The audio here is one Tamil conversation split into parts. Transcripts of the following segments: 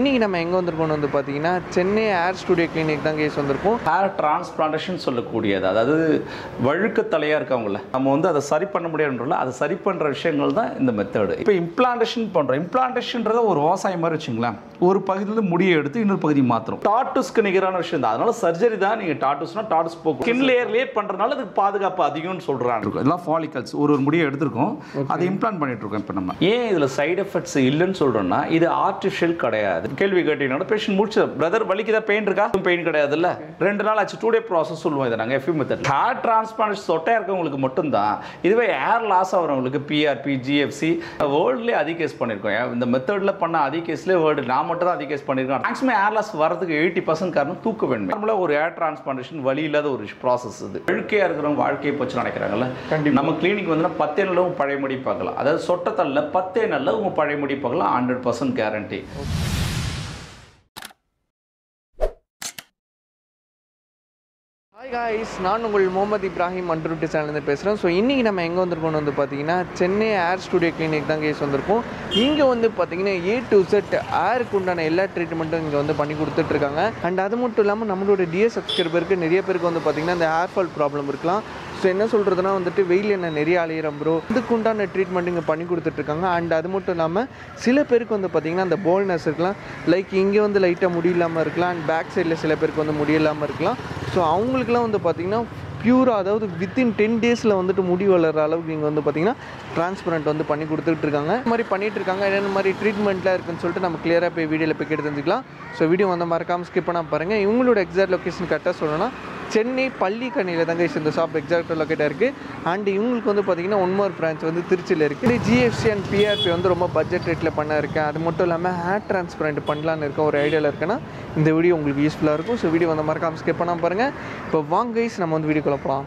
இன்றைக்கி நம்ம எங்கே வந்திருக்கோம்னு வந்து பார்த்தீங்கன்னா சென்னை ஏர் ஸ்டுடியோ கிளினிக் தான் கேஸ் வந்திருக்கோம் ஹேர் டிரான்ஸ்பிளான்டேஷன் சொல்லக்கூடியது அதாவது வழுக்க தலையாக இருக்கவங்கள நம்ம வந்து அதை சரி பண்ண முடியாதுன்றல அதை சரி பண்ணுற விஷயங்கள் தான் இந்த மெத்தடு இப்போ இம்ப்ளான்டேஷன் பண்ணுறோம் இம்ப்ளான்டேஷன்றத ஒரு விவசாயம் மாதிரி வச்சுங்களேன் ஒரு பகுதியிலேருந்து முடியை எடுத்து இன்னொரு பகுதி மாற்றணும் டாட்டூஸ்க்கு நிகரான விஷயம் தான் அதனால சர்ஜரி தான் நீங்கள் டாட்டூஸ்னா டாட்டூஸ் போக்கும் ஸ்கின் லேயர் லேட் பண்ணுறதுனால அதுக்கு பாதுகாப்பு அதிகம்னு சொல்கிறாங்க இதெல்லாம் ஃபாலிகல்ஸ் ஒரு ஒரு முடியை எடுத்திருக்கோம் அதை இம்ப்ளான்ட் பண்ணிட்டு இருக்கோம் இப்போ நம்ம ஏன் இதில் சைடு எஃபெக்ட்ஸ் இல்லைன்னு சொல்கிறோன்னா இது ஆர்டிஃபிஷியல் கிடையாது கேள்வி கேட்டீங்கன்னா பேஷண்ட் முடிச்சு பிரதர் வலிக்குதா பெயின் இருக்கா பெயின் கிடையாதுல்ல ரெண்டு நாள் ஆச்சு டூ டே ப்ராசஸ் சொல்லுவோம் இதை நாங்கள் எஃப்யூ மெத்தட் ஹேர் டிரான்ஸ்பிளான்ட் சொட்டையாக இருக்கவங்களுக்கு மட்டும்தான் இதுவே ஏர் லாஸ் ஆகிறவங்களுக்கு பிஆர்பி ஜிஎஃப்சி வேர்ல்ட்லேயே அதிக கேஸ் பண்ணியிருக்கோம் ஏன் இந்த மெத்தடில் பண்ண அதிக கேஸ்லேயே வேர்ல்டு நான் மட்டும் தான் அதிக கேஸ் பண்ணியிருக்கேன் மேக்ஸிமம் ஏர் லாஸ் வரதுக்கு எயிட்டி பர்சன்ட் காரணம் தூக்க வேண்டும் நார்மலாக ஒரு ஏர் டிரான்ஸ்பிளான்டேஷன் வழி இல்லாத ஒரு ப்ராசஸ் இது அழுக்கையாக இருக்கிறவங்க வாழ்க்கையை பற்றி நினைக்கிறாங்கல்ல கண்டிப்பா. நம்ம கிளினிக் வந்து பத்தே நாளில் உங்க பழைய முடி பார்க்கலாம் அதாவது சொட்டத்தல்ல பத்தே நாளில் உங்க பழைய முடி பார்க்கலாம் hundred percent guarantee hi guys நான் உங்கள் முகமது இப்ராஹிம் அன்றுட்டு சேனல்லேருந்து பேசுகிறேன் ஸோ இன்றைக்கி நம்ம எங்கே வந்திருக்கோம்னு வந்து பார்த்தீங்கன்னா சென்னை ஏர் ஸ்டுடியோ கிளினிக் தான் கேஸ் வந்திருக்கோம் இங்கே வந்து பார்த்தீங்கன்னா ஏ டு செட் ஏருக்கு உண்டான எல்லா ட்ரீட்மெண்ட்டும் இங்கே வந்து பண்ணி கொடுத்துட்ருக்காங்க அண்ட் அது மட்டும் இல்லாமல் நம்மளோட டிஎஸ் சப்ஸ்கிரைபருக்கு நிறைய பேருக்கு வந்து பார்த்தீங்கன்னா இந்த ஹேர் ஃபால் ப்ராப்ளம் இருக்கலாம் ஸோ என்ன சொல்கிறதுனா வந்துட்டு வெயில் என்ன நிறைய அலையிறோம் ப்ரோ இதுக்கு உண்டான ட்ரீட்மெண்ட் இங்கே பண்ணி கொடுத்துட்ருக்காங்க அண்ட் அது மட்டும் இல்லாமல் சில பேருக்கு வந்து பார்த்திங்கன்னா அந்த போல்னஸ் இருக்கலாம் லைக் இங்கே வந்து லைட்டாக முடி இல்லாமல் இருக்கலாம் அண்ட் பேக் சைடில் சில பேருக்கு வந்து முடி இல்லாமல் இருக்கலாம் ஸோ அவங்களுக்குலாம் வந்து பார்த்திங்கன்னா பியூராக அதாவது வித்தின் டென் டேஸில் வந்துட்டு முடி வளர்கிற அளவுக்கு இங்கே வந்து பார்த்தீங்கன்னா டிரான்ஸ்பரண்ட் வந்து பண்ணி கொடுத்துட்டு இருக்காங்க இந்த மாதிரி பண்ணிட்டு இருக்காங்க என்னென்ன மாதிரி ட்ரீட்மெண்ட்லாம் இருக்குன்னு சொல்லிட்டு நம்ம கிளியராக போய் வீடியோவில் போய் கேட்டு தெரிஞ்சுக்கலாம் ஸோ வீடியோ வந்து மறக்காமல் ஸ்கிப் பண்ணாமல் பாருங்கள் இவங்களோட எக்ஸாக்ட் லொக்கேஷன் கரெக்டாக சொல்லணும்னா சென்னை பள்ளிக்கண்ணியில் தாங்க இந்த ஷாப் எக்ஸாக்ட் லொக்கேட்டாக இருக்குது அண்ட் இவங்களுக்கு வந்து பார்த்தீங்கன்னா ஒன்மோர் பிரான்ச் வந்து திருச்சியில் இருக்குது ஜிஎஃப்சி அண்ட் பிஆர்பி வந்து ரொம்ப பட்ஜெட் ரேட்டில் பண்ண இருக்கேன் அது மட்டும் இல்லாமல் ஹேர் டிரான்ஸ்பரண்ட் பண்ணலான்னு இருக்க ஒரு ஐடியாவில் இருக்கேன்னா இந்த வீடியோ உங்களுக்கு யூஸ்ஃபுல்லாக இருக்கும் ஸோ வீடியோ வந்து மறக்காமல் ஸ்கிப் பண்ணாமல் பாருங்கள் இப்போ வாங்க guys, நம்ம வந்து வீடியோ போகலாம்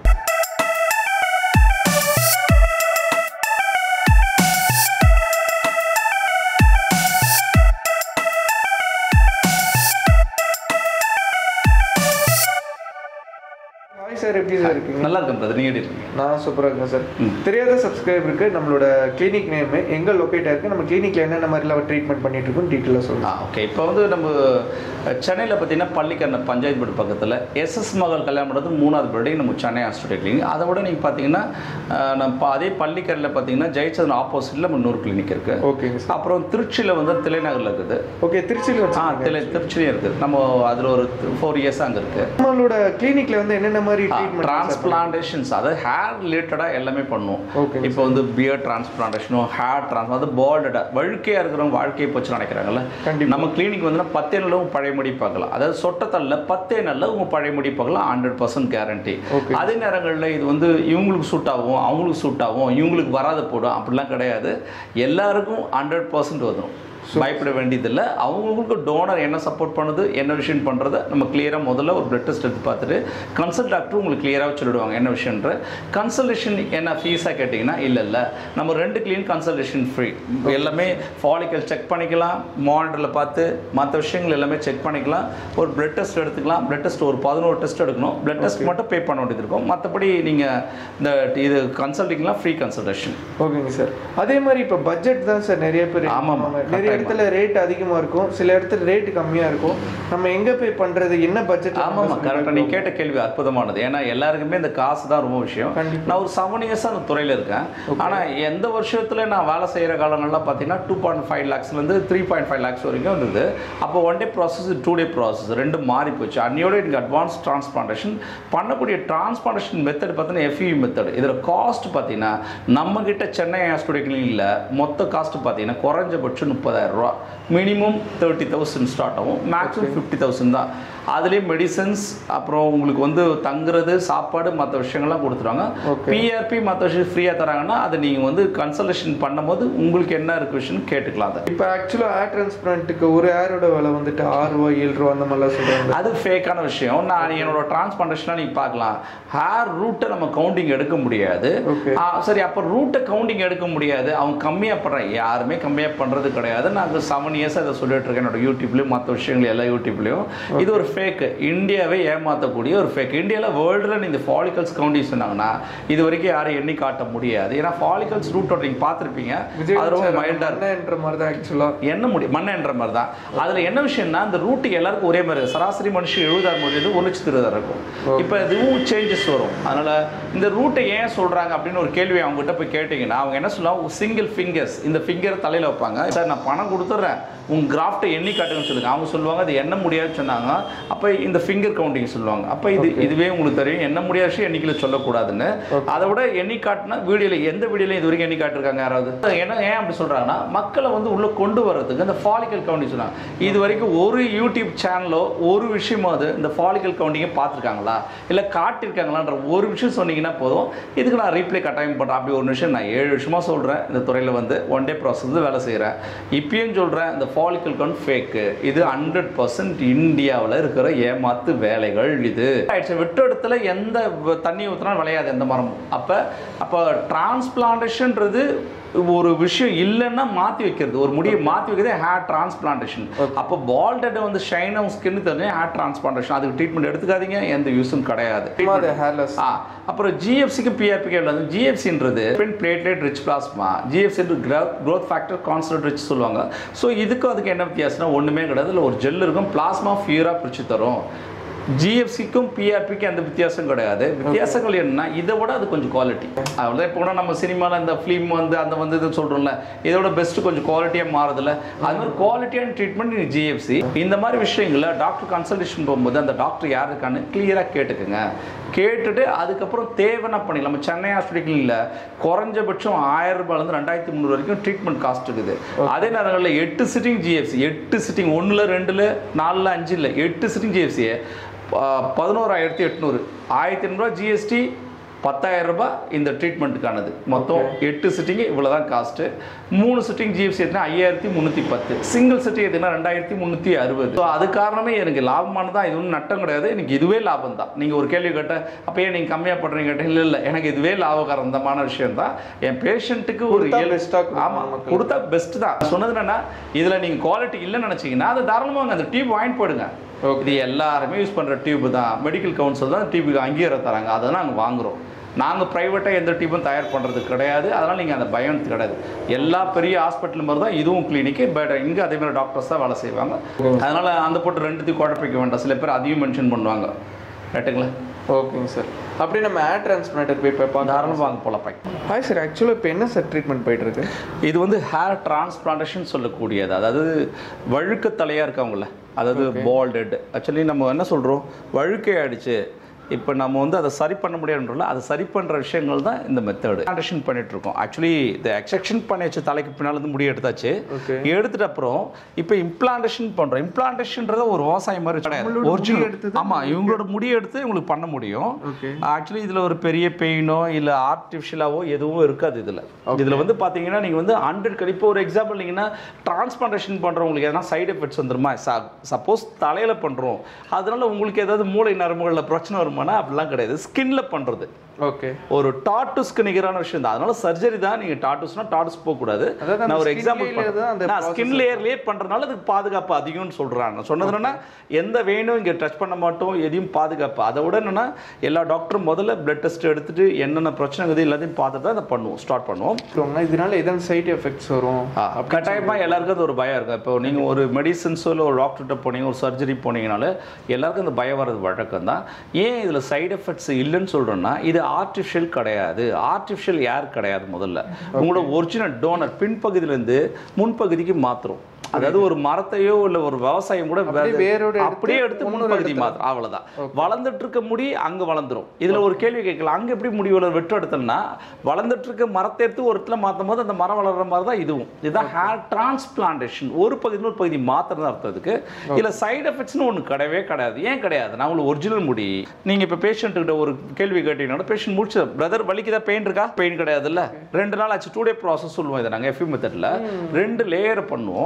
ஹாய் சார் எப்படி சார் இருக்கீங்க நல்லா இருக்கும் பிரதர் நீங்க எப்படி இருக்கீங்க நான் சூப்பராக இருக்கேன் சார் தெரியாத சப்ஸ்கிரைபருக்கு நம்மளோட கிளினிக் நேம் எங்கே லொக்கேட்டாக இருக்குது நம்ம கிளினிக்கில் என்னென்ன மாதிரிலாம் ட்ரீட்மெண்ட் பண்ணிட்டு இருக்கோம் டீட்டெயிலாக ஆ சொல்லுங்கள் ஓகே இப்போ வந்து நம்ம சென்னையில் பார்த்தீங்கன்னா பள்ளிக்கரண பஞ்சாயத்து போர்டு பக்கத்தில் எஸ்எஸ் மகள் கல்யாண மண்டபத்து மூணாவது பில்டிங் நம்ம சென்னை ஹாஸ்பிட்டல் கிளினிக் அதை விட நீங்கள் பார்த்தீங்கன்னா அஹ், நம்ம ப- அதே பள்ளிக்கரையில் பார்த்தீங்கன்னா ஜெயச்சந்திரன் ஆப்போசிட்டில் நம்ம இன்னொரு கிளினிக் இருக்குது ஓகேங்க சார் அப்புறம் திருச்சியில் வந்து திலைநகரில் இருக்குது ஓகே திருச்சியில் ஆ வச்சு திலை திருச்சிலையும் இருக்குது நம்ம அதில் ஒரு ஃபோர் இயர்ஸ் அங்கே இருக்குது நம்மளோட கிளினிக்ல வந்து என்னென்ன மாதிரி ட்ரீட்மெண்ட் டிரான்ஸ்பிளான்டேஷன்ஸ் அதாவது ஹேர் ரிலேட்டடாக எல்லாமே பண்ணுவோம் Okay. இப்போ வந்து பியர் டிரான்ஸ்பிளான்டேஷனும் ஹேர் டிரான்ஸ் அது பால்டடாக வழுக்கையாக இருக்கிறவங்க வாழ்க்கையை பற்றி நினைக்கிறாங்கல்ல கண்டிப்பா. நம்ம கிளினிக் வந்து பத்தே நாளில் உங்க பழைய முடி பார்க்கலாம் அதாவது சொட்டத்தல்ல பத்தே நாளில் உங்க பழைய முடி பார்க்கலாம் ஹண்ட்ரட் பர்சன்ட் கேரண்டி Okay. அதே நேரங்களில் இது வந்து இவங்களுக்கு சூட் ஆகும் அவங்களுக்கு சூட் ஆகும் இவங்களுக்கு வராத போடும் அப்படிலாம் கிடையாது எல்லாருக்கும் ஹண்ட்ரட் பர்சன்ட் வரும் பயப்பட வேண்டியதில்லை அவங்களுக்கு டோனர் என்ன சப்போர்ட் பண்ணுது என்ன விஷயம் பண்ணுறத நம்ம கிளியராக முதல்ல ஒரு பிளட் டெஸ்ட் எடுத்து பார்த்துட்டு கன்சல்ட் டாக்டர் உங்களுக்கு கிளியராக சொல்லிடுவாங்க என்ன விஷயன்ற கன்சல்டேஷன் என்ன ஃபீஸாக கேட்டிங்கன்னா இல்லை இல்லை நம்ம ரெண்டு கிளீன் கன்சல்டேஷன் ஃப்ரீ எல்லாமே ஃபாலிக்கல் செக் பண்ணிக்கலாம் மானிட்டரில் பார்த்து மற்ற விஷயங்கள் எல்லாமே செக் பண்ணிக்கலாம் ஒரு பிளட் டெஸ்ட் எடுத்துக்கலாம் பிளட் டெஸ்ட் ஒரு பதினோரு டெஸ்ட் எடுக்கணும் பிளட் டெஸ்ட் மட்டும் பே பண்ண வேண்டியது இருக்கும் மற்றபடி நீங்கள் இந்த இது கன்சல்டிங்லாம் ஃப்ரீ கன்சல்டேஷன் ஓகேங்க சார் அதே மாதிரி இப்போ பட்ஜெட் தான் சார் நிறைய பேர் ஆமாம், நிறைய கட்டாயமா. இடத்துல ரேட் அதிகமாக இருக்கும் சில இடத்துல ரேட் கம்மியாக இருக்கும் நம்ம எங்கே போய் பண்ணுறது என்ன பட்ஜெட் ஆமாம் கரெக்டாக நீ கேட்ட கேள்வி அற்புதமானது ஏன்னா எல்லாருக்குமே இந்த காசு தான் ரொம்ப விஷயம் கண்டிப்பா. நான் ஒரு செவன் இயர்ஸாக அந்த துறையில் இருக்கேன் ஆனால் எந்த வருஷத்தில் நான் வேலை செய்கிற காலங்கள்லாம் பார்த்தீங்கன்னா டூ பாயிண்ட் ஃபைவ் லேக்ஸ்லேருந்து த்ரீ பாயிண்ட் ஃபைவ் லேக்ஸ் வரைக்கும் இருந்தது அப்போ one day process two day process ரெண்டும் மாறி போச்சு அன்னையோட எனக்கு அட்வான்ஸ் டிரான்ஸ்பிளான்டேஷன் பண்ணக்கூடிய டிரான்ஸ்பிளான்டேஷன் மெத்தட் பார்த்தீங்கன்னா எஃப்இ மெத்தட் இதில் காஸ்ட் பார்த்தீங்கன்னா நம்ம கிட்ட சென்னை ஹாஸ்பிட்டல் கிளினிக்கில் மொத்த காஸ்ட் பார்த்தீங்கன்னா குறைஞ்சபட்சம் முப்பதாயிரம் ரூபா மினிமம் தேர்ட்டி தௌசண்ட் ஸ்டார்ட் ஆகும் மேக்ஸிமம் ஃபிஃப்டி தௌசண்ட் தான் அதுலேயே மெடிசன்ஸ் அப்புறம் உங்களுக்கு வந்து தங்குறது சாப்பாடு மற்ற விஷயங்கள்லாம் கொடுத்துருவாங்க Okay. பிஆர்பி மற்ற விஷயம் ஃப்ரீயாக தராங்கன்னா அதை நீங்கள் வந்து கன்சல்டேஷன் பண்ணும்போது உங்களுக்கு என்ன இருக்கு விஷயம் கேட்டுக்கலாம் அதை இப்போ ஆக்சுவலாக ஹேர் டிரான்ஸ்பிளான்ட்டுக்கு ஒரு ஹேரோட விலை வந்துட்டு ஆறு ரூபா ஏழு ரூபா அந்த மாதிரிலாம் சொல்கிறாங்க அது ஃபேக்கான விஷயம் நான் என்னோட டிரான்ஸ்பிளான்டேஷனாக நீங்கள் பார்க்கலாம் ஹேர் ரூட்டை நம்ம கவுண்டிங் எடுக்க முடியாது Okay. ஆ, சரி அப்போ ரூட்டை கவுண்டிங் எடுக்க முடியாது அவங்க கம்மியாக பண்ணுறாங்க யாருமே கம்மியாக பண்ணுறது கிடையாது நான் செவன் இயர்ஸ் அதை சொல்லிட்டு இருக்கேன் என்னோட யூடியூப்லேயும் மற்ற விஷயங்கள் எல்லா யூடியூப்லேயும் இது ஒரு ஃபேக் இந்தியாவை ஏமாற்றக்கூடிய ஒரு ஃபேக் இந்தியாவில் வேர்ல்டில் இந்த ஃபாலிகல்ஸ் கவுண்டி சொன்னாங்கன்னா இது வரைக்கும் யாரும் எண்ணி காட்ட முடியாது ஏன்னா ஃபாலிகல்ஸ் ரூட்டோட நீங்கள் பார்த்துருப்பீங்க அது ரொம்ப மைல்டாக இருக்கும் என்ற மாதிரி தான் ஆக்சுவலாக என்ன முடியும் மண்ணென்ற மாதிரி தான் அதில் என்ன விஷயம்னா இந்த ரூட்டு எல்லாருக்கும் ஒரே மாதிரி இருக்கும். சராசரி மனுஷன் எழுபதாயிரம் முடியுது ஒரு லட்சத்து இருபதாயிரம் இருக்கும் இப்போ இதுவும் சேஞ்சஸ் வரும் அதனால் இந்த ரூட்டை ஏன் சொல்கிறாங்க அப்படின்னு ஒரு கேள்வி அவங்ககிட்ட போய் கேட்டிங்கன்னா அவங்க என்ன சொல்லுவாங்க சிங்கிள் ஃபிங்கர்ஸ் இந்த ஃபிங்கர் தலையில் வைப்பாங்க சார் நான் பணம் கொடுத்துட்றேன் உங்கள் கிராஃப்ட்டை எண்ணி காட்டுங்கன்னு சொல்லுங்க அவங்க சொல்லுவாங்க அது எண்ண முடியாதுன்னு சொன்னாங்க அப்போ இந்த ஃபிங்கர் கவுண்டிங் சொல்லுவாங்க அப்போ இது இதுவே உங்களுக்கு தெரியும் எண்ண முடியாத விஷயம் எண்ணிக்கையில் சொல்லக்கூடாதுன்னு அதை விட எண்ணி காட்டினா வீடியோவில் எந்த வீடியோலையும் இது வரைக்கும் எண்ணி காட்டிருக்காங்க யாராவது ஏன்னா ஏன் அப்படி சொல்கிறாங்கன்னா மக்களை வந்து உள்ளே கொண்டு வர்றதுக்கு இந்த ஃபாலிக்கல் கவுண்டிங் சொன்னாங்க இது வரைக்கும் ஒரு யூடியூப் சேனலோ ஒரு விஷயமாவது இந்த ஃபாலிக்கல் கவுண்டிங்கை பார்த்துருக்காங்களா இல்லை காட்டியிருக்காங்களான்ற ஒரு விஷயம் சொன்னீங்கன்னா போதும் இதுக்கு நான் ரீப்ளே கட்டாயம் பண்ணுறேன் அப்படி ஒரு விஷயம் நான் ஏழு வருஷமாக சொல்கிறேன் இந்த துறையில் வந்து ஒன் டே ப்ராசஸ் வேலை செய்கிறேன் இப்பயும் சொல்கிறேன் இந்த ஃபாலிக்கல் கவுண்ட் ஃபேக்கு இது ஹண்ட்ரட் பர்சன்ட் இந்தியாவில் இருக்கிற ஏமாத்து வேலைகள் இது ஆயிடுச்சு வெட்டு இடத்துல எந்த வ- தண்ணி ஊற்றினாலும் விளையாது எந்த மரமும் அப்போ அப்போ டிரான்ஸ்பிளான்டேஷன்றது ஒரு விஷயம் இல்லைன்னா மாற்றி வைக்கிறது ஒரு முடியை மாற்றி வைக்கிறது ஹேர் டிரான்ஸ்பிளான்டேஷன் அப்போ பால்டை வந்து ஷைனாக ஸ்கின் தெரிஞ்சு ஹேர் டிரான்ஸ்பிளான்டேஷன் அதுக்கு ட்ரீட்மெண்ட் எடுத்துக்காதீங்க எந்த யூஸும் கிடையாது அது ஹேர்லெஸ் ஆ அப்புறம் ஜிஎஃப்சிக்கு பிஆர்பிக்கு உள்ளது ஜிஎஃப்சின்றது பென் platelet rich plasma GFC growth factor concentrate rich சொல்லுவாங்க ஸோ இதுக்கும் அதுக்கு என்ன வித்தியாசம்னா ஒன்றுமே கிடையாது இல்லை ஒரு ஜெல் இருக்கும் பிளாஸ்மா ஃபியூராக பிரித்து தரும் ஜிஎஃப்சிக்கும் பிஆர்பிக்கும் எந்த வித்தியாசம் கிடையாது வித்தியாசங்கள் என்னன்னா இதை விட அது கொஞ்சம் குவாலிட்டி அவ்வளோதான் இப்போ கூட நம்ம சினிமாவில் இந்த ஃபிலிம் வந்து அந்த வந்து இது சொல்கிறோம்ல இதோட பெஸ்ட் கொஞ்சம் குவாலிட்டியாக மாறுதுல அது மாதிரி குவாலிட்டியான ட்ரீட்மெண்ட் ஜிஎஃப்சி இந்த மாதிரி விஷயங்களை டாக்டர் கன்சல்டேஷன் போகும்போது அந்த டாக்டர் யார் இருக்கான்னு கிளியராக கேட்டுக்குங்க கேட்டுட்டு அதுக்கப்புறம் தேவைன்னா பண்ணிக்கலாம் நம்ம சென்னை ஹாஸ்பிட்டலில் குறைஞ்சபட்சம் ஆயிரம் ரூபாயிலேருந்து ரெண்டாயிரத்தி முந்நூறு வரைக்கும் ட்ரீட்மெண்ட் காஸ்ட் இருக்குது அதே நேரங்களில் எட்டு சிட்டிங் ஜிஎஃப்சி எட்டு சிட்டிங் ஒன்றில் ரெண்டில் நாலில் அஞ்சு இல்லை எட்டு சிட்டிங் ஜிஎஃப்சியை பதினோராயிரத்தி எட்நூறு ஆயிரத்தி எண்ணூறுவா ஜிஎஸ்டி பத்தாயிரம் ரூபாய் இந்த ட்ரீட்மெண்ட்டுக்கானது மொத்தம் எட்டு சிட்டிங்கு இவ்வளோ தான் காஸ்ட்டு மூணு சிட்டிங் ஜிஎஃப்சி எதுனா ஐயாயிரத்தி முந்நூற்றி பத்து சிங்கிள் சிட்டிங் எதுனா ரெண்டாயிரத்தி முந்நூற்றி அறுபது ஸோ அது காரணமே எனக்கு லாபமானது தான் இது ஒன்றும் நட்டம் கிடையாது எனக்கு இதுவே லாபம் தான் நீங்கள் ஒரு கேள்வி கேட்ட அப்போ ஏன் நீங்கள் கம்மியாக பண்ணுறீங்க கேட்ட இல்லை இல்லை எனக்கு இதுவே லாபகரந்தமான விஷயம் தான் என் பேஷண்ட்டுக்கு ஒரு கொடுத்தா இயல்- best ஆ கொடுக்கணும் ஆமா மக்களுக்கு. கொடுத்தா பெஸ்ட் தான் சொன்னது என்னன்னா இதில் நீங்கள் குவாலிட்டி இல்லைன்னு நினச்சிங்கன்னா அது தாராளமாக அந்த டியூப் வாங்கிட்டு போயிடுங்க Okay. இது எல்லாருமே யூஸ் பண்ணுற டியூப் தான் மெடிக்கல் கவுன்சில் தான் டியூபுக்கு அங்கீகாரம் தராங்க அதை நாங்கள் வாங்குகிறோம் நாங்கள் ப்ரைவேட்டாக எந்த டியூப்பும் தயார் பண்ணுறது கிடையாது அதனால் நீங்கள் அந்த பயம் கிடையாது எல்லா பெரிய ஹாஸ்பிட்டல் மாதிரி தான் இதுவும் கிளினிக்கு பட் இங்கே அதே மாதிரி டாக்டர்ஸ் தான் வேலை செய்வாங்க அதனால் அந்த போட்டு ரெண்டுத்தையும் குழப்பிக்க வேண்டாம் சில பேர் அதையும் மென்ஷன் பண்ணுவாங்க ரைட்டுங்களா ஓகேங்க சார் அப்படியே நம்ம ஏர் டிரான்ஸ்பிளான்டர் போய் பார்க்கலாம் தாராளமாக வாங்க போகலாம் பை ஹாய் சார் ஆக்சுவலாக இப்போ என்ன சார் ட்ரீட்மெண்ட் போயிட்டு இருக்கு இது வந்து ஹேர் டிரான்ஸ்பிளான்டேஷன் சொல்லக்கூடியது அதாவது வழுக்க தலையாக இருக்கவங்கள அதாவது பால்டெட் ஆக்சுவலி நம்ம என்ன சொல்கிறோம் வழுக்கை ஆயிடுச்சு இப்போ நம்ம வந்து அதை சரி பண்ண முடியாதுன்றல அதை சரி பண்ணுற விஷயங்கள் தான் இந்த மெத்தடு பிளான்டேஷன் பண்ணிட்டு இருக்கோம் ஆக்சுவலி இந்த எக்ஸெக்ஷன் பண்ணி வச்சு தலைக்கு பின்னால் இருந்து முடி எடுத்தாச்சு Okay. எடுத்துட்ட அப்புறம் இப்போ இம்ப்ளான்டேஷன் பண்ணுறோம் இம்ப்ளான்டேஷன்ன்றது ஒரு விவசாயம் மாதிரி கிடையாது நம்மளோட முடி ஒரிஜினல் எடுத்து தான் ஆமாம் இவங்களோட முடி எடுத்து இவங்களுக்கு பண்ண முடியும் Okay. ஆக்சுவலி இதில் ஒரு பெரிய பெயினோ இல்லை ஆர்டிஃபிஷியலாவோ எதுவும் இருக்காது இதில் இதில் வந்து பார்த்தீங்கன்னா நீங்கள் வந்து ஹண்ட்ரட் இப்போ ஒரு எக்ஸாம்பிள் நீங்கன்னா டிரான்ஸ்பிளான்டேஷன் பண்ணுறவங்களுக்கு எதனா சைடு எஃபெக்ட்ஸ் வந்துருமா சப்போஸ் தலையில் பண்ணுறோம் அதனால உங்களுக்கு ஏதாவது மூளை நரம்புகளில் பிரச்சனை வருமானா அப்படிலாம் கிடையாது ஸ்கின்ல பண்ணுறது ஓகே ஒரு டாட்டுஸ்க்கு நிகரான விஷயம் தான் அதனால சர்ஜரி தான் நீங்கள் டாட்டுஸ்னா டாட்டுஸ் போகக்கூடாது அதாவது அந்த நான் ஒரு skin எக்ஸாம்பிள் layer தான் அந்த நான் process ஸ்கின் லேயர்லேயே பண்ணுறதுனால அதுக்கு பாதுகாப்பு அதிகம்னு சொல்கிறேன் நான் சொன்னது என்னன்னா எந்த வெயினும் இங்கே டச் பண்ண மாட்டோம் எதையும் பாதுகாப்பு அதை விட என்னன்னா எல்லா டாக்டரும் முதல்ல பிளட் டெஸ்ட் எடுத்துட்டு என்னென்ன பிரச்சனை இருக்குது எல்லாத்தையும் பார்த்துட்டு தான் அதை பண்ணுவோம் ஸ்டார்ட் பண்ணுவோம் அப்புறம்னா இதனால எதாவது சைடு எஃபெக்ட்ஸ் வரும் கட்டாயமாக எல்லாருக்கும் அது ஒரு பயம் இருக்கும் இப்போ நீங்கள் ஒரு மெடிசன்ஸோ இல்லை ஒரு டாக்டர்கிட்ட போனீங்க ஒரு சர்ஜரி போனீங்கனால எல்லாருக்கும் அந்த பயம் வர்றது வழக்கம் தான் ஏன் இதில் சைடு எஃபெக்ட்ஸ் இல்லைன்னு சொல்கிறேன்னா இது ஆர்டிஃபிஷியல் கிடையாது ஆர்டிஃபிஷியல் ஏர் கிடையாது முதல்ல உங்களோட ஒரிஜினல் டோனர் பின்பகுதியிலேருந்து முன்பகுதிக்கு மாற்றுறோம் அதாவது ஒரு மரத்தையோ இல்லை ஒரு விவசாயம் கூட அப்படியே வேரோட எடுத்து அப்படியே எடுத்து இன்னொரு முன்பகுதி இடத்துல. மாத்திரம் அவ்வளவுதான் வளர்ந்துட்டு இருக்க முடி அங்க வளர்ந்துரும் இதுல ஒரு கேள்வி கேட்கலாம் அங்க எப்படி முடி வளர வெட்டு எடுத்தோம்னா வளர்ந்துட்டு இருக்க மரத்தை எடுத்து ஒரு இடத்துல மாத்தும் போது அந்த மரம் வளர்ற மாதிரி தான் இதுவும் இதுதான் ஹேர் டிரான்ஸ்பிளான்டேஷன் ஒரு பகுதி ஒரு பகுதி மாத்திரம் தான் அர்த்தம் இதுக்கு இதுல சைடு எஃபெக்ட்ஸ்னு ஒண்ணு கிடையவே கிடையாது ஏன் கிடையாது நான் உங்களுக்கு ஒரிஜினல் முடி நீங்க இப்ப பேஷண்ட் கிட்ட ஒரு கேள்வி கேட்டீங்கன்னா பேஷண்ட் முடிச்ச பிரதர் வலிக்குதா பெயின் இருக்கா பெயின் கிடையாதுல்ல ரெண்டு நாள் ஆச்சு டூ டே ப்ராசஸ் சொல்லுவோம் இதை நாங்கள் எஃப்யூ மெத்தடில் ரெண்டு லேயர் பண்ணுவோம்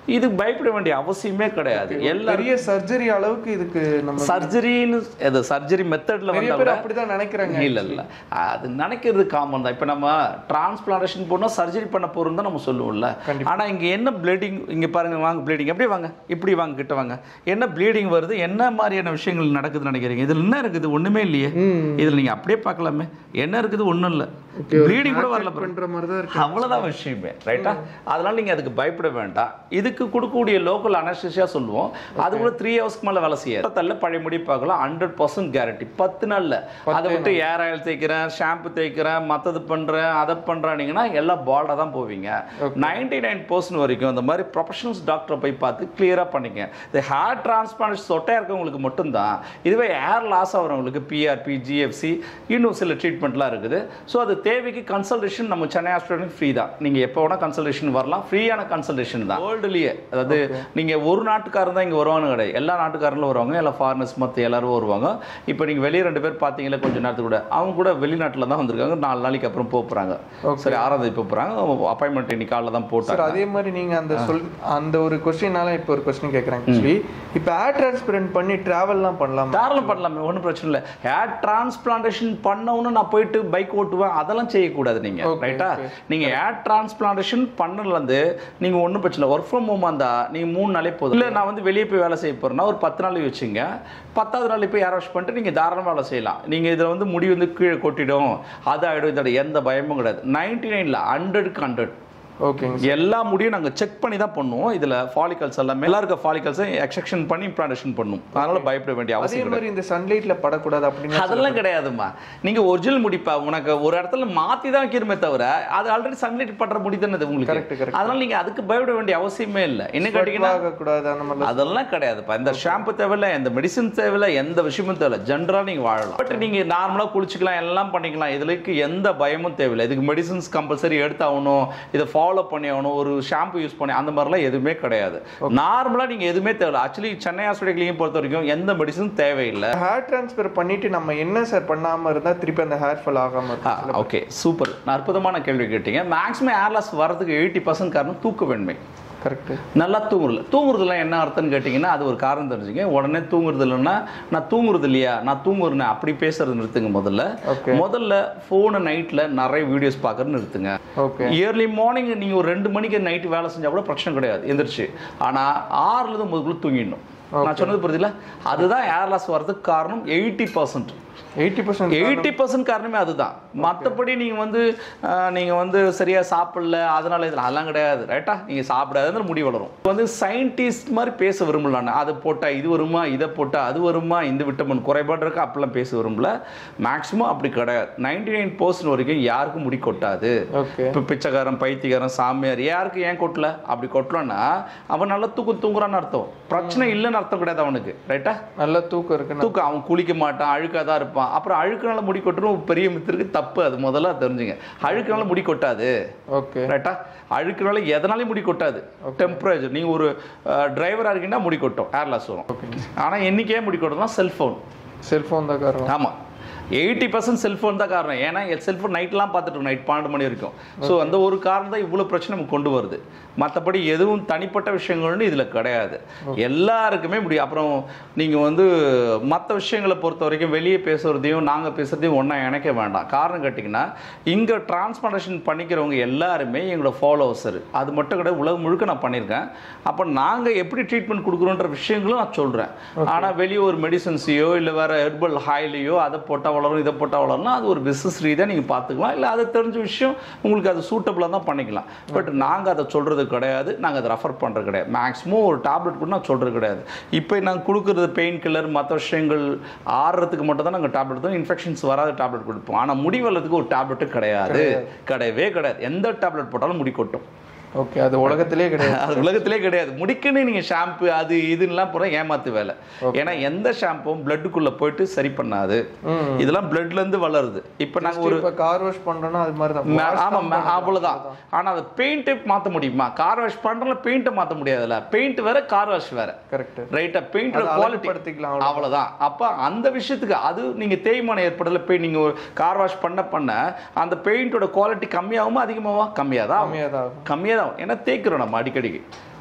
இது பயப்பட வேண்டிய அவசியமே கிடையாது எல்லா பெரிய சர்ஜரி அளவுக்கு இதுக்கு நம்ம சர்ஜரின்னு அது சர்ஜரி மெத்தட்ல நிறைய வந்தா பேர் கூட அப்படிதான் நினைக்கிறாங்க இல்ல இல்ல அது நினைக்கிறது காமன் தான் இப்போ நம்ம டிரான்ஸ்பிளான்டேஷன் போனா சர்ஜரி பண்ண போறோம் தான் நம்ம சொல்லுவோம்ல ஆனா இங்க என்ன ப்ளீடிங் இங்க பாருங்க வாங்க ப்ளீடிங் அப்படியே வாங்க இப்படி வாங்க கிட்ட வாங்க என்ன ப்ளீடிங் வருது என்ன மாதிரியான விஷயங்கள் நடக்குதுன்னு நினைக்கிறீங்க இதுல என்ன இருக்குது ஒண்ணுமே இல்லையே இதுல நீங்க அப்படியே பார்க்கலாமே என்ன இருக்குது ஒண்ணும் இல்ல ப்ளீடிங் கூட வரல பாருங்க. பண்ற மாதிரி தான் இருக்கு அவ்வளவுதான் விஷயமே ரைட்டா அதனால நீங்க அதுக்கு பயப்பட வேண்டாம் இதுக்கு கொடுக்கக்கூடிய லோக்கல் அனஸ்டேஷியா சொல்லுவோம் அது கூட த்ரீ ஹவர்ஸ்க்கு மேல வேலை செய்யாது தள்ள பழைய முடி பார்க்கலாம் ஹண்ட்ரட் பர்சன்ட் கேரண்டி பத்து நாள்ல அதை விட்டு ஏர் ஆயில் தேய்க்கிறேன் ஷாம்பு தேய்க்கிறேன் மத்தது பண்றேன் அதை பண்றானீங்கன்னா எல்லாம் பால்டா தான் போவீங்க நைன்டி நைன் பர்சன்ட் வரைக்கும் இந்த மாதிரி ப்ரொஃபஷனல்ஸ் டாக்டரை போய் பார்த்து கிளியரா பண்ணிக்க இந்த ஹேர் டிரான்ஸ்பிளான்ட் சொட்டையா இருக்கவங்களுக்கு மட்டும்தான் இதுவே ஏர் லாஸ் ஆகிறவங்களுக்கு பிஆர்பி ஜிஎஃப்சி இன்னும் சில ட்ரீட்மெண்ட்லாம் இருக்குது ஸோ அது தேவைக்கு கன்சல்டேஷன் நம்ம சென்னை ஹாஸ்பிட்டலுக்கு ஃப்ரீ தான் நீங்கள் எப்போ வேணால் கன்சல்டேஷன் வரலாம் ஃப்ரீயான கன்சல்டேஷன் தான் வேர்ல்டுலேயே அதாவது நீங்கள் ஒரு நாட்டுக்காரன் தான் இங்கே வருவாங்க கிடையாது எல்லா நாட்டுக்காரங்களும் வருவாங்க எல்லா ஃபாரினர்ஸ் மற்ற எல்லாரும் வருவாங்க இப்போ நீங்கள் வெளியே ரெண்டு பேர் பார்த்தீங்களா கொஞ்சம் நேரத்துக்கு கூட அவங்க கூட வெளிநாட்டில் தான் வந்திருக்காங்க நாலு நாளைக்கு அப்புறம் போக போகிறாங்க சரி ஆறாவது இப்போ போகிறாங்க அப்பாயின்மெண்ட் இன்னைக்கு காலைல தான் சார் போட்டாங்க அதே மாதிரி நீங்க அந்த சொல் அந்த ஒரு கொஸ்டினால இப்போ ஒரு கொஸ்டின் கேட்குறேன் ஆக்சுவலி இப்போ ஏர் டிரான்ஸ்பரண்ட் பண்ணி டிராவல்லாம் பண்ணலாம் தாராளம் பண்ணலாமே ஒன்றும் பிரச்சனை இல்லை ஹேர் டிரான்ஸ்பிளான்டேஷன் பண்ணவொன்னு நான் போயிட்டு பைக் ஓட்டுவேன் அதெல்லாம் செய்யக்கூடாது நீங்க Okay, ரைட்டா நீங்க ஹேர் டிரான்ஸ்பிளான்டேஷன் பண்ணலேருந்து நீங்க ஒன்றும் பிரச்சனை இல்லை ஒர்க் ஃப்ரம் ஹோமாக இருந்தா நீங்க மூணு நாளே போதும் இல்லை நான் வந்து வெளியே போய் வேலை செய்ய போறேன்னா ஒரு பத்து நாள் வச்சுங்க பத்தாவது நாள் போய் ஹேர் வாஷ் பண்ணிட்டு நீங்க தாராளமாக வேலை செய்யலாம் நீங்க இதில் வந்து முடி வந்து கீழே கொட்டிடும் அது ஆகிடும் இதோட எந்த பயமும் கிடையாது நைன்டி நைனில் ஹண்ட்ரடுக்கு ஹண்ட்ரட் ஓகேங்க எல்லா முடியும் நாங்க செக் பண்ணி தான் பண்ணுவோம் இதுல ஃபாலிகல்ஸ் எல்லாமே எல்லா இருக்க ஃபாலிகல்ஸை எக்ஸெக்ஷன் பண்ணி இம்ப்ளான்டேஷன் பண்ணும் அதனால பயப்பட வேண்டிய அதே அவசியம் கிடையாது மாதிரி இந்த சன்லைட்ல படக்கூடாது அப்படின்னு அதெல்லாம் கிடையாதும்மா நீங்க ஒரிஜினல் முடிப்பா உனக்கு ஒரு இடத்துல மாத்தி தான் வைக்கிறமே தவிர அது ஆல்ரெடி சன்லைட் பண்ற முடி தானே அது Correct, உங்களுக்கு correct. அதனால நீங்க அதுக்கு பயப்பட வேண்டிய அவசியமே இல்லை என்ன கேட்டீங்கன்னா ஆகக்கூடாது அந்த மாதிரி அதெல்லாம் கிடையாதுப்பா இந்த ஷாம்பு தேவையில்ல எந்த மெடிசன் தேவையில்ல எந்த விஷயமும் தேவையில்ல ஜென்ரலா நீங்க வாழலாம் பட் நீங்க நார்மலா குளிச்சுக்கலாம் எல்லாம் பண்ணிக்கலாம் இதுக்கு எந்த பயமும் தேவையில்லை இதுக்கு மெடிசன்ஸ் கம்பல்சரி எடுத்தாகணும் இதை ஃபாலோ பண்ணி ஆகணும் ஒரு ஷாம்பு யூஸ் பண்ணி அந்த மாதிரிலாம் எதுவுமே கிடையாது நார்மலா நீங்க எதுவுமே தேவையில்ல ஆக்சுவலி சென்னை ஹாஸ்பிட்டல் கிளினிக் பொறுத்த வரைக்கும் எந்த மெடிசனும் தேவையில்லை ஹேர் டிரான்ஸ்ஃபர் பண்ணிட்டு நம்ம என்ன சார் பண்ணாம இருந்தா திருப்பி அந்த ஹேர் ஃபால் ஆகாம இருக்கும் ஓகே சூப்பர் அற்புதமான கேள்வி கேட்டீங்க மேக்ஸிமம் ஏர்லாஸ் வரதுக்கு எயிட்டி பர்சன்ட் காரணம் தூக்கவேண்மை கரெக்ட் நல்லா தூங்குறதுல தூங்குறதுலாம் என்ன அர்த்தம்னு கேட்டிங்கன்னா அது ஒரு காரணம் தெரிஞ்சுங்க உடனே தூங்குறது இல்லைன்னா நான் தூங்குறது இல்லையா நான் தூங்குறேன் அப்படி பேசுறது நிறுத்துங்க முதல்ல Okay. முதல்ல ஃபோனை நைட்டில் நிறைய வீடியோஸ் பார்க்கறது நிறுத்துங்க ஓகே இயர்லி மார்னிங் நீங்கள் ஒரு ரெண்டு மணிக்கு நைட்டு வேலை செஞ்சா கூட பிரச்சனை கிடையாது எந்திரிச்சு ஆனால் ஆறுலேருந்து முதல்ல தூங்கிடணும் நான் சொன்னது புரியுதுல அதுதான் ஏர்லாஸ் வர்றதுக்கு காரணம் eighty percent eighty percent eighty percent காரணமே அதுதான் மற்றபடி நீங்கள் வந்து அஹ், நீங்க வந்து சரியா சாப்பிடல அதனால இதில் அதெல்லாம் கிடையாது ரைட்டா நீங்க சாப்பிடாத முடி வளரும் இப்ப வந்து சயின்டிஸ்ட் மாதிரி பேச விரும்பல நான் அதை போட்டா இது வருமா இதை போட்டா அது வருமா இந்த விட்டமின் குறைபாடு இருக்கு அப்படிலாம் பேச விரும்பல மேக்ஸிமம் அப்படி கிடையாது நைன்டி நைன் வரைக்கும் யாருக்கும் முடி கொட்டாது ஓகே இப்போ பிச்சைக்காரன் பைத்தியக்காரன் சாமியார் யாருக்கு ஏன் கொட்டல அப்படி கொட்டலன்னா அவன் நல்லா தூக்கம் தூங்குறான்னு அர்த்தம் பிரச்சனை இல்லைன்னு அர்த்தம் கிடையாது அவனுக்கு ரைட்டா நல்ல தூக்கம் இருக்கு தூக்கம் அவன் குளிக்க மாட்டான் அழுக்காக தான் இருப்பான் அப்புறம் அழுக்குனால முடி கொட்டுறது ஒரு பெரிய மித்திருக்கு தப்பு அது முதல்ல தெரிஞ்சுங்க அழுக்குனால முடி கொட்டாது ஓகே ரைட்டா அழுக்குனால எதனாலையும் முடி கொட்டாது டெம்பரேச்சர் நீங்கள் ஒரு டிரைவராக இருக்கீங்கன்னா முடி கொட்டும் ஏர் லாஸ் வரும் ஆனால் என்னைக்கே முடி கொட்டும்னா செல்ஃபோன் செல்போன் தான் காரணம் ஆமாம் எயிட்டி பர்சன்ட் செல்ஃபோன் தான் காரணம் ஏன்னா செல்ஃபோன் நைட்லாம் பார்த்துட்டு நைட் பன்னெண்டு மணி வரைக்கும் ஸோ அந்த ஒரு காரணம் தான் இவ்வளோ பிரச்சனை நமக்கு கொண்டு வருது மற்றபடி எதுவும் தனிப்பட்ட விஷயங்கள்னு இதில் கிடையாது எல்லாருக்குமே முடியும் அப்புறம் நீங்கள் வந்து மற்ற விஷயங்களை பொறுத்த வரைக்கும் வெளியே பேசுகிறதையும் நாங்கள் பேசுகிறதையும் ஒன்றா இணைக்க வேண்டாம் காரணம் கேட்டிங்கன்னா இங்கே டிரான்ஸ்பிளான்டேஷன் பண்ணிக்கிறவங்க எல்லாருமே எங்களோட ஃபாலோவர்ஸர் அது மட்டும் கிடையாது உலகம் முழுக்க நான் பண்ணியிருக்கேன் அப்போ நாங்கள் எப்படி ட்ரீட்மெண்ட் கொடுக்குறோன்ற விஷயங்களும் நான் சொல்கிறேன் ஆனால் வெளியே ஒரு மெடிசன்ஸையோ இல்லை வேறு ஹெர்பல் ஆயிலையோ அதை போட்டால் வளரும் இதை போட்டால் வளரும்னா அது ஒரு பிஸ்னஸ் ரீதியாக நீங்கள் பார்த்துக்கலாம் இல்லை அதை தெரிஞ்ச விஷயம் உங்களுக்கு அது சூட்டபுளாக தான் பண்ணிக்கலாம் பட் நாங்கள் அதை சொல்கிறது கிடையாது நாங்கள் அதை ரெஃபர் பண்ணுறது கிடையாது மேக்ஸிமம் ஒரு டேப்லெட் கூட நான் சொல்கிறது கிடையாது இப்போ நாங்கள் கொடுக்குறது பெயின் கில்லர் மற்ற விஷயங்கள் ஆடுறதுக்கு மட்டும் தான் நாங்கள் டேப்லெட் தான் இன்ஃபெக்ஷன்ஸ் வராத டேப்லெட் கொடுப்போம் ஆனால் முடி வளர்றதுக்கு ஒரு டேப்லெட்டு கிடையாது கிடையவே கிடையாது எந்த டேப்லெட் போட்டாலும் முடி கொட்டும் ஓகே அது உலகத்திலே கிடையாது அது உலகத்திலே கிடையாது முடிக்குன்னு நீங்க ஷாம்பு அது இதுன்னெல்லாம் போற ஏமாத்து வேலை ஏன்னா எந்த ஷாம்பும் பிளட்டுக்குள்ள போயிட்டு சரி பண்ணாது இதெல்லாம் பிளட்ல இருந்து வளருது இப்போ நாங்க ஒரு இப்போ கார் வாஷ் பண்றோம்னா அது மாதிரி தான் மே- Wash ஆமா தான் மே- பண்றோம். அவ்வளவுதான் ஆனா அதை பெயிண்ட்டை மாத்த முடியுமா கார் வாஷ் பண்றதுல பெயிண்ட்டை மாத்த முடியாதுல்ல பெயிண்ட் வேற கார் வாஷ் வேற கரெக்ட் ரைட்டா பெயிண்டோட அதை குவாலிட்டி அழகுபடுத்திக்கலாம் அவ்வளவுதான். அவ்வளவுதான் அப்ப அந்த விஷயத்துக்கு அது நீங்க தேய்மானம் ஏற்படல பெயிண்ட் நீங்க ஒரு கார் வாஷ் பண்ண பண்ண அந்த பெயிண்டோட குவாலிட்டி கம்மியாகுமா அதிகமாவா கம்மியாக தான் கம்மியாக தான் ஆகும் கம்மியாக தான் ஏன்னா தேய்க்கிறோம் நம்ம அடிக்கடிக்கு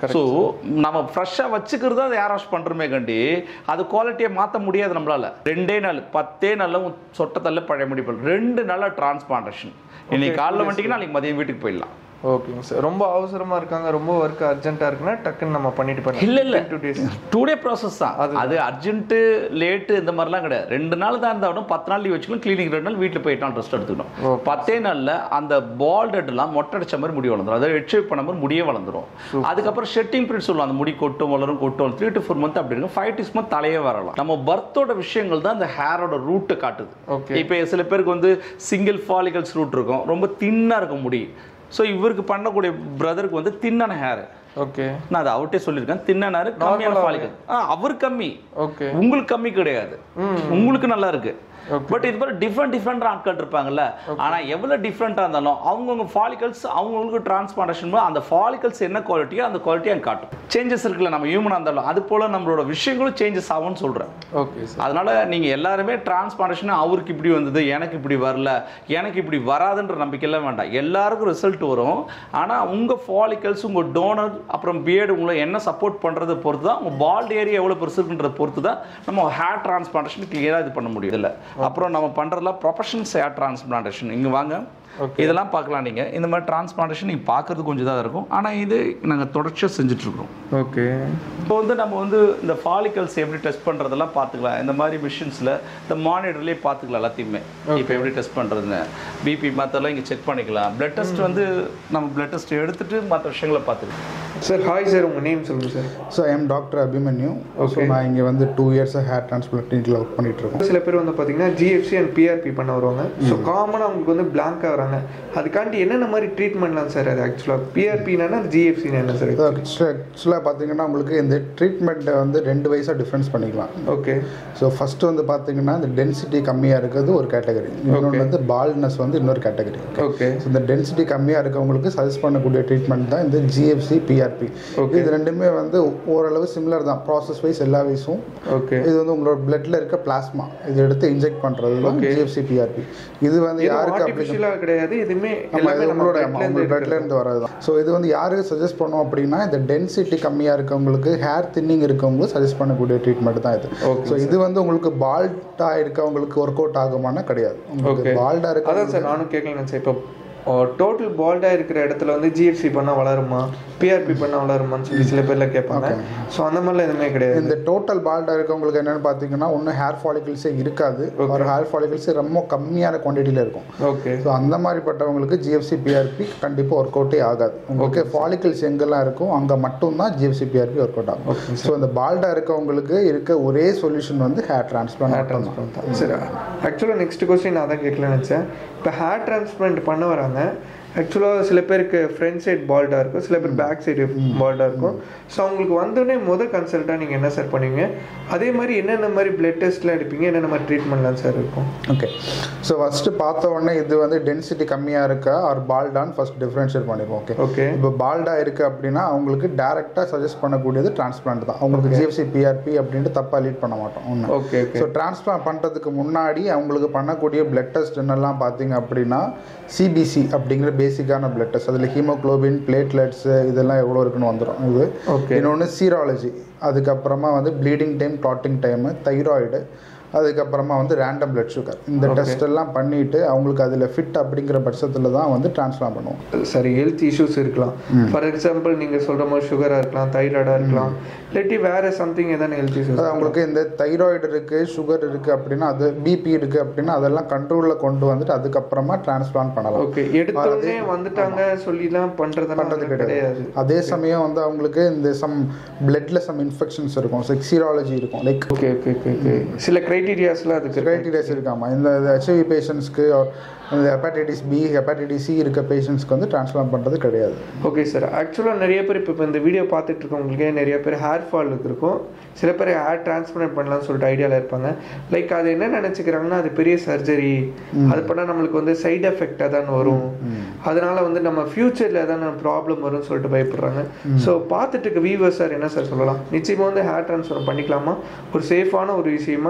ஸோ நம்ம ஃப்ரெஷ்ஷாக வச்சுக்கிறது அதை ஏர் வாஷ் பண்ணுறோமே கண்டி அது குவாலிட்டியை மாற்ற முடியாது நம்மளால ரெண்டே நாள் பத்தே நாளில் சொட்டத்தல்ல பழைய முடிப்பு ரெண்டு நாளில் டிரான்ஸ்பாண்டேஷன் இன்னைக்கு காலைல வந்துட்டீங்கன்னா நாளைக்கு மதியம் வீட்டுக்கு போயிடலாம் ஓகேங்க சார் ரொம்ப அவசரமா இருக்காங்க ரொம்ப ஒர்க் அர்ஜென்ட்டா இருக்குன்னா டக்குன்னு நம்ம பண்ணிட்டு போயிடலாம் இல்ல இல்ல two days two day process தான் அது அர்ஜென்ட்டு லேட்டு இந்த மாதிரிலாம் கிடையாது ரெண்டு நாள் தான் இருந்தாலும் பத்து நாள் லீவ் வச்சுக்கலாம் கிளினிக் ரெண்டு நாள் வீட்டில் போயிட்டான் ரெஸ்ட் எடுத்துக்கணும் பத்தே நாளில் அந்த பால் எல்லாம் மொட்டை அடிச்ச மாதிரி முடி வளர்ந்துரும் அதாவது ஹெட் ஷேப் பண்ண மாதிரி முடியே வளர்ந்துரும் அதுக்கப்புறம் ஷெட்டிங் பீரியட் சொல்லுவோம் அந்த முடி கொட்டும் வளரும் கொட்டும் த்ரீ டு ஃபோர் மந்த் அப்படி இருக்கும் ஃபைவ் டு மந்த் தலையே வரலாம் நம்ம பர்த்தோட விஷயங்கள் தான் அந்த ஹேரோட ரூட்டை காட்டுது Okay. இப்போ சில பேருக்கு வந்து சிங்கிள் ஃபாலிகல்ஸ் ரூட் இருக்கும் ரொம்ப தின்னாக இருக்கும் முடி ஸோ இவருக்கு பண்ணக்கூடிய பிரதருக்கு வந்து தின்னான ஹேர் ஓகே நான் அதை அவர்கிட்டே சொல்லியிருக்கேன் தின்னாரு கம்மியான ஃபாலிகல் ஆ அவர் கம்மி ஓகே உங்களுக்கு கம்மி கிடையாது உங்களுக்கு நல்லா இருக்கு பட் இது மாதிரி டிஃப்ரெண்ட் டிஃப்ரெண்ட் ஆட்கள் இருப்பாங்கல்ல ஆனா எவ்வளவு டிஃப்ரெண்டா இருந்தாலும் அவங்கவுங்க ஃபாலிகல்ஸ் அவங்கவுங்களுக்கு டிரான்ஸ்பாண்டேஷன் அந்த ஃபாலிகல்ஸ் என்ன குவாலிட்டியோ அந்த குவாலிட்டி அங்கே காட்டும் சேஞ்சஸ் இருக்குல்ல நம்ம ஹியூமனா இருந்தாலும் அது போல நம்மளோட விஷயங்களும் சேஞ்சஸ் ஆகும்னு சொல்றேன் ஓகே சார் அதனால நீங்க எல்லாருமே டிரான்ஸ்பாண்டேஷன் அவருக்கு இப்படி வந்தது எனக்கு இப்படி வரல எனக்கு இப்படி வராதுன்ற நம்பிக்கையெல்லாம் வேண்டாம் எல்லாருக்கும் ரிசல்ட் வரும் ஆனா உங்க ஃபாலிகல்ஸ் உங்க டோனர் அப்புறம் பியர்டு உங்களை என்ன சப்போர்ட் பண்றதை பொறுத்து தான் உங்க பால்ட் ஏரியா எவ்வளவு பெருசு இருக்குன்றத பொறுத்து தான் நம்ம ஹேர் டிரான்ஸ்பிளான்டேஷன் கிளியரா இது பண்ண முடியும் இல்ல அப்புறம் நம்ம பண்றதுல ப்ரொஃபஷனல்ஸ் ஹேர் டிரான்ஸ்பிளான்டேஷன் இங்க வாங்க இதெல்லாம் பார்க்கலாம் நீங்க இந்த மாதிரி டிரான்ஸ்பிளான்டேஷன் நீங்க பார்க்கறது கொஞ்சம் தான் இருக்கும் ஆனா இது நாங்க தொடர்ச்சியா செஞ்சுட்டு இருக்கோம் ஓகே இப்போ வந்து நம்ம வந்து இந்த ஃபாலிகல்ஸ் எப்படி டெஸ்ட் பண்ணுறதெல்லாம் பார்த்துக்கலாம் இந்த மாதிரி மிஷின்ஸில் இந்த மானிட்டர்லேயே பார்த்துக்கலாம் எல்லாத்தையுமே இப்போ எப்படி டெஸ்ட் பண்ணுறதுன்னு பிபி மற்றெல்லாம் இங்கே செக் பண்ணிக்கலாம் பிளட் டெஸ்ட் வந்து நம்ம பிளட் டெஸ்ட் எடுத்துட்டு மற்ற விஷயங்களை பார்த்துக்கலாம் சார் ஹாய் சார் உங்க நேம் சொல்லுங்க sir so I'm doctor Abhimanyu so நான் இங்கே வந்து டூ இயர்ஸாக ஹேர் டிரான்ஸ்பிளான்ட் கிளினிக்கில் ஒர்க் பண்ணிட்டு இருக்கோம் சில பேர் வந்து பார்த்தீங்கன்னா ஜிஎஃப்சி அண்ட் பிஆர்பி பண்ண வருவாங்க ஸோ காமனாக அவங்களுக்கு வந்து பிளாங்காக வராங்க அதுக்காண்டி என்னென்ன மாதிரி ட்ரீட்மெண்ட்லாம் சார் அது ஆக்சுவலாக பிஆர்பினா அது ஜிஎஃப்சினா என்ன சார் ஆக்சுவலாக பார்த்தீங்கன்னா உங்களுக்கு இந்த ட்ரீட்மெண்ட்டை வந்து ரெண்டு வயசாக டிஃப்ரென்ஸ் பண்ணிக்கலாம் ஓகே ஸோ ஃபஸ்ட்டு வந்து பார்த்தீங்கன்னா இந்த டென்சிட்டி கம்மியாக இருக்கிறது ஒரு கேட்டகரி இன்னொன்று வந்து பால்னஸ் வந்து இன்னொரு கேட்டகரி ஓகே ஸோ இந்த டென்சிட்டி கம்மியாக இருக்கவங்களுக்கு சஜஸ்ட் பண்ணக்கூடிய ட்ரீட்மெண்ட் தான் இந்த ஜிஎஃப்சி பிஆர்பி இது ரெண்டுமே வந்து ஓரளவு சிமிலர் தான் ப்ராசஸ் வைஸ் எல்லா வயசும் ஓகே இது வந்து உங்களோட பிளட்ல இருக்க பிளாஸ்மா இது எடுத்து இன்ஜெக்ட் பண்ணுறது தான் ஜிஎஃப்சி பிஆர்பி இது வந்து யாருக்கு அப்ளிகேஷன் ஆர்டிஃபிஷியலாக கிடையாது எதுவுமே ஆமா, எல்லாமே இது நம்ம உங்களோட bloodல ஆமா, இருந்து உங்க பிளட்ல இருந்து வரது தான் ஸோ இது வந்து யாருக்கு சஜஸ்ட் பண்ணோம் அப்படின்னா இந்த டென்சிட்டி கம்மியாக இருக்கவங்களுக்கு ஹேர் தின்னிங் இருக்கவங்களுக்கு சஜஸ்ட் பண்ணக்கூடிய ட்ரீட்மெண்ட் தான் இது Okay, ஸோ இது வந்து உங்களுக்கு பால்டா இருக்கவங்களுக்கு ஒர்க் அவுட் ஆகுமானா கிடையாது உங்களுக்கு Okay. பால்டா இருக்க அதான் சார் நானும் கேட்கல நினச்சேன் இப்போ டோட்டல் பால்டாக இருக்கிற இடத்துல வந்து ஜிஎஃப்சி பண்ணால் வளருமா பிஆர்பி பண்ணால் வளருமான்னு சொல்லி சில பேர்லாம் கேட்பாங்க ஸோ அந்த மாதிரிலாம் எதுவுமே கிடையாது இந்த டோட்டல் பால்டா இருக்கவங்களுக்கு என்னன்னு பார்த்தீங்கன்னா ஒன்றும் ஹேர் ஃபாலிகல்ஸே இருக்காது ஒரு ஹேர் ஃபாலிகல்ஸ் ரொம்ப கம்மியான குவான்டிட்டியில் இருக்கும் ஓகே ஸோ அந்த மாதிரிப்பட்டவங்களுக்கு ஜிஎஃப்சி பிஆர்பி கண்டிப்பாக ஒர்க் அவுட்டே ஆகாது உங்களுக்கு ஃபாலிகல்ஸ் எங்கெல்லாம் இருக்கும் அங்கே மட்டும்தான் ஜிஎஃப்சி பிஆர்பி ஒர்க் அவுட் ஆகும் ஸோ இந்த பால்டா இருக்கவங்களுக்கு இருக்க ஒரே சொல்யூஷன் வந்து ஹேர் டிரான்ஸ்பிளான்ட் மட்டும் தான் சரி ஆக்சுவலாக நெக்ஸ்ட் கொஸ்டின் நான் தான் கேட்கலன்னு நினச்சேன் இப்போ ஹேர் டிரான்ஸ்பிளான்ட் பண்ண வராங்க ஆக்சுவலாக சில பேருக்கு ஃப்ரண்ட் சைடு பால்டாக இருக்கும் சில பேர் பேக் சைடு பால்டாக இருக்கும் ஸோ அவங்களுக்கு வந்தோடனே முதல் கன்சல்ட்டாக நீங்கள் என்ன சார் பண்ணுவீங்க அதே மாதிரி என்னென்ன மாதிரி பிளட் டெஸ்ட்லாம் எடுப்பீங்க என்னென்ன மாதிரி ட்ரீட்மெண்ட்லாம் சார் இருக்கும் ஓகே ஸோ ஃபஸ்ட்டு பார்த்த உடனே இது வந்து டென்சிட்டி கம்மியாக இருக்கா ஆர் பால்டான்னு ஃபர்ஸ்ட் டிஃப்ரென்ஷியேட் பண்ணிப்போம் ஓகே ஓகே இப்போ பால்டா இருக்குது அப்படின்னா அவங்களுக்கு டேரெக்டாக சஜஸ்ட் பண்ணக்கூடியது டிரான்ஸ்பிளான்ட் தான் அவங்களுக்கு ஜிஎஃப்சி பிஆர்பி அப்படின்ட்டு தப்பாக லீட் பண்ண மாட்டோம் ஒன்று ஓகே ஓகே ஸோ டிரான்ஸ்பிளான்ட் பண்ணுறதுக்கு முன்னாடி அவங்களுக்கு பண்ணக்கூடிய பிளட் டெஸ்ட் என்னெல்லாம் பார்த்தீங்க அப்படின்னா சிபிசி அப்படிங்கிற பேசிக்கான பிளட் டெஸ்ட் அதில் ஹீமோக்ளோபின் பிளேட்லெட்ஸ் இதெல்லாம் எவ்வளோ இருக்குன்னு வந்துடும் இது ஓகே இன்னொன்று சீராலஜி அதுக்கப்புறமா வந்து bleeding time clotting time thyroid அதுக்கப்புறமா வந்து ரேண்டம் பிளட் சுகர் இந்த டெஸ்ட் எல்லாம் பண்ணிட்டு அவங்களுக்கு அதில் ஃபிட் அப்படிங்கிற பட்சத்தில் தான் வந்து டிரான்ஸ்ஃபார் பண்ணுவோம் சரி ஹெல்த் இஷ்யூஸ் இருக்கலாம் ஃபார் எக்ஸாம்பிள் நீங்கள் சொல்கிற மாதிரி சுகராக இருக்கலாம் தைராய்டாக இருக்கலாம் இல்லாட்டி வேறு சம்திங் எதான ஹெல்த் இஷ்யூஸ் அது அவங்களுக்கு இந்த தைராய்டு இருக்குது சுகர் இருக்குது அப்படின்னா அது பிபி இருக்குது அப்படின்னா அதெல்லாம் கண்ட்ரோலில் கொண்டு வந்துட்டு அதுக்கப்புறமா டிரான்ஸ்பிளான்ட் பண்ணலாம் ஓகே எடுத்தோடனே வந்துட்டாங்க சொல்லிலாம் பண்ணுறதுனா பண்ணுறது கிடையாது கிடையாது அதே சமயம் வந்து அவங்களுக்கு இந்த சம் பிளட்ல சம் இன்ஃபெக்ஷன்ஸ் இருக்கும் சீராலஜி இருக்கும் like okay okay okay okay சில கிரைட்டீரியாஸ்லாம் அதுக்கு இருக்கு கிரைட்டீரியாஸ் இருக்காமா இந்த ஹெச்ஐவி பேஷண்ட்ஸ்க்கு இந்த ஹெப்பாடைட்டிஸ் பி ஹெப்பாடைட்டிஸ் சி இருக்க பேஷண்ட்ஸ்க்கு வந்து டிரான்ஸ்பிளான்ட் பண்ணுறது கிடையாது ஓகே சார் ஆக்சுவலாக நிறைய பேர் இப்போ இப்போ இந்த வீடியோ பார்த்துட்டு இருக்கவங்களுக்கே நிறைய பேர் ஹேர் ஃபால் இருக்கும் சில பேர் ஹேர் டிரான்ஸ்பிளான்ட் பண்ணலாம்னு சொல்லிட்டு ஐடியாவில் இருப்பாங்க லைக் அது என்ன நினச்சிக்கிறாங்கன்னா அது பெரிய சர்ஜரி அது பண்ணால் நம்மளுக்கு வந்து சைடு எஃபெக்டாக தான் வரும் அதனால வந்து நம்ம ஃப்யூச்சரில் ஏதாவது ப்ராப்ளம் வரும்னு சொல்லிட்டு பயப்படுறாங்க ஸோ பார்த்துட்டு இருக்க வியூவர்ஸ் சார் என்ன சார் சொல்லலாம் நிச்சயமாக வந்து ஹேர் டிரான்ஸ்ஃபர் பண்ணிக்கலாமா ஒரு சேஃபான ஒரு விஷயமா எப்படி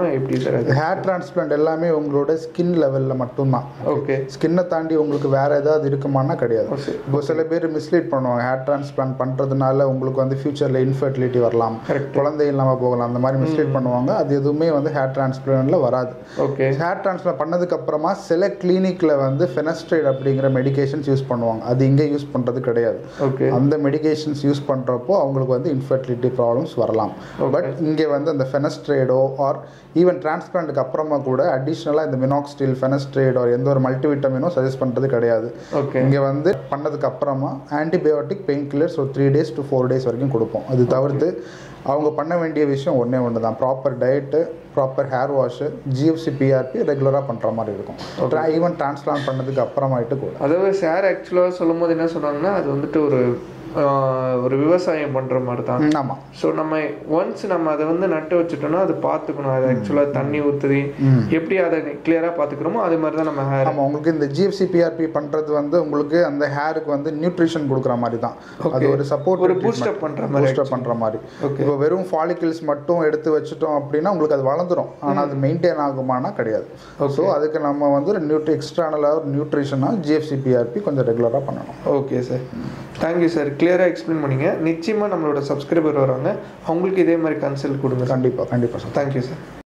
சார் அது ஹேர் டிரான்ஸ்பிளான்ட் எல்லாமே உங்களோட ஸ்கின் லெவலில் மட்டும்தான் ஓகே ஸ்கின்னை தாண்டி உங்களுக்கு வேற ஏதாவது இருக்குமானா கிடையாது Okay. இப்போ சில பேர் மிஸ்லீட் பண்ணுவாங்க ஹேர் டிரான்ஸ்பிளான்ட் பண்ணுறதுனால உங்களுக்கு வந்து ஃபியூச்சரில் இன்ஃபர்டிலிட்டி வரலாம் குழந்தை இல்லாமல் போகலாம் அந்த மாதிரி மிஸ்லீட் பண்ணுவாங்க அது எதுவுமே வந்து ஹேர் டிரான்ஸ்பிளான்ட்ல வராது ஓகே ஹேர் டிரான்ஸ்பிளான்ட் பண்ணதுக்கு அப்புறமா சில கிளினிக்ல வந்து ஃபெனஸ்ட்ரைட் அப்படிங்கிற மெடிகேஷன்ஸ் யூஸ் பண்ணுவாங்க அது இங்கே யூஸ் பண்ணுறது கிடையாது ஓகே அந்த மெடிகேஷன்ஸ் யூஸ் பண்ணுறப்போ அவங்களுக்கு வந்து இன்ஃபர்டிலிட்டி ப்ராப்ளம்ஸ் வரலாம் பட் இங்கே வந்து அந்த ஃபெனஸ்ட்ரேடோ ஆர் ஈவன் டிரான்ஸ்பிளான்ட்டுக்கு அப்புறமா கூட அடிஷ்னலாக இந்த மினாக்ஸ்டில் ஃபெனஸ்ட்ரேட் ஆர் எந்த ஒரு மல்டிவிட்டமினோ சஜஸ்ட் பண்ணுறது கிடையாது ஓகே இங்கே வந்து பண்ணதுக்கு அப்புறமா ஆன்டிபயோட்டிக் பெயின் கில்லர்ஸ் ஒரு three days to four days வரைக்கும் கொடுப்போம் அது தவிர்த்து அவங்க பண்ண வேண்டிய விஷயம் ஒன்றே ஒன்று தான் proper diet proper hair wash GFC PRP ரெகுலராக பண்ணுற மாதிரி இருக்கும் ஈவன் டிரான்ஸ்பிளான் பண்ணதுக்கு அப்புறமாயிட்டு கூட அதாவது சார் ஆக்சுவலாக சொல்லும் போது என்ன சொன்னாங்கன்னா அது வந்துட்டு ஒரு ஆஹ், ஒரு விவசாயம் பண்ணுற மாதிரி தான் ஆமாம் ஸோ நம்ம ஒன்ஸ் நம்ம அதை வந்து நட்டு வச்சுட்டோம்னா அதை பார்த்துக்கணும் அது ஆக்சுவலாக தண்ணி ஊற்றுது எப்படி அதை கிளியராக பார்த்துக்கிறோமோ அது மாதிரி தான் நம்ம ஹேர் ஆமாம் உங்களுக்கு இந்த ஜிஎஃப்சி பிஆர்பி பண்ணுறது வந்து உங்களுக்கு அந்த ஹேருக்கு வந்து நியூட்ரிஷன் கொடுக்குற மாதிரி தான் அது ஒரு சப்போர்ட் ஒரு பூஸ்டப் பண்ணுற மாதிரி பூஸ்டப் பண்ணுற மாதிரி இப்போ வெறும் ஃபாலிகிள்ஸ் மட்டும் எடுத்து வச்சுட்டோம் அப்படின்னா உங்களுக்கு அது வளர்ந்துரும் ஆனால் அது மெயின்டைன் ஆகுமானா கிடையாது ஸோ அதுக்கு நம்ம வந்து ஒரு நியூட்ரி எக்ஸ்ட்ரானலாக ஒரு நியூட்ரிஷனாக ஜிஎஃப்சி பிஆர்பி கொஞ்சம் ரெகுலராக பண்ணணும் ஓகே சார் தேங்க்யூ சார் கிளியராக எக்ஸ்பிளைன் பண்ணீங்க நிச்சயமாக நம்மளோட சப்ஸ்கிரைபர் வராங்க அவங்களுக்கு இதே மாதிரி கன்சல்ட் கொடுங்க கண்டிப்பாக கண்டிப்பாக சார் தேங்க்யூ சார்